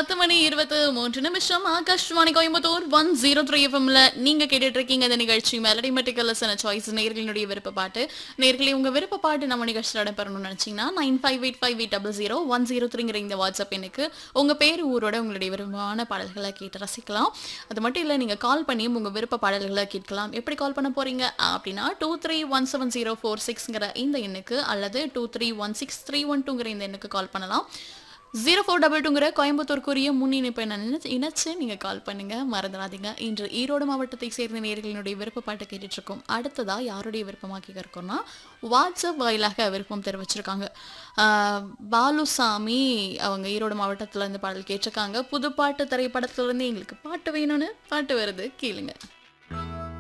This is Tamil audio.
பத்து மணி இருபத்து மூன்று நிமிஷம் Akashvani Coimbatore one zero three எஃப்எம்ல நீங்க கேட்டுட்டு இருக்கீங்க இந்த நிகழ்ச்சி மெலடி மெட்டிக்கலஸ் சாய்ஸ் நேர்களினுடைய விருப்ப பாட்டு நேர்களே உங்க விருப்ப பாட்டு நம்ம நிகழ்ச்சியில் இடம்பெறணும்னு நினைச்சீங்கன்னா nine five eight five eight double zero one zero த்ரீங்கிற இந்த வாட்ஸ்அப் எனக்கு உங்க பேர் ஊரோட உங்களுடைய விருப்பமான பாடல்களை கேட்டு ரசிக்கலாம் அது மட்டும் இல்லை நீங்க கால் பண்ணியும் உங்க விருப்ப பாடல்களை கேட்கலாம் எப்படி கால் பண்ண போறீங்க அப்படின்னா two three one seven zero four சிக்ஸ்ங்கிற இந்த எண்ணுக்கு அல்லது two three one six three one டூங்கிற இந்த எண்ணுக்கு கால் பண்ணலாம் ஜீரோ ஃபோர் டபுள் டூங்கிற கோயம்புத்தூருக்குரிய முன் இணைப்பை நான் இணைச்சு இணைச்சு நீங்கள் கால் பண்ணுங்க மறந்துடாதீங்க இன்று ஈரோடு மாவட்டத்தை சேர்ந்த நேர்களினுடைய விருப்ப பாட்டை கேட்டுட்டு இருக்கோம் அடுத்ததா யாருடைய விருப்பமாக கேட்க இருக்கோம்னா வாட்ஸ்அப் வாயிலாக விருப்பம் தெரிவிச்சிருக்காங்க ஆஹ் பாலுசாமி அவங்க ஈரோடு மாவட்டத்துல இருந்து பாடல் கேட்டிருக்காங்க புதுப்பாட்டு திரைப்படத்துல இருந்து எங்களுக்கு பாட்டு வேணும்னு பாட்டு வருது கேளுங்க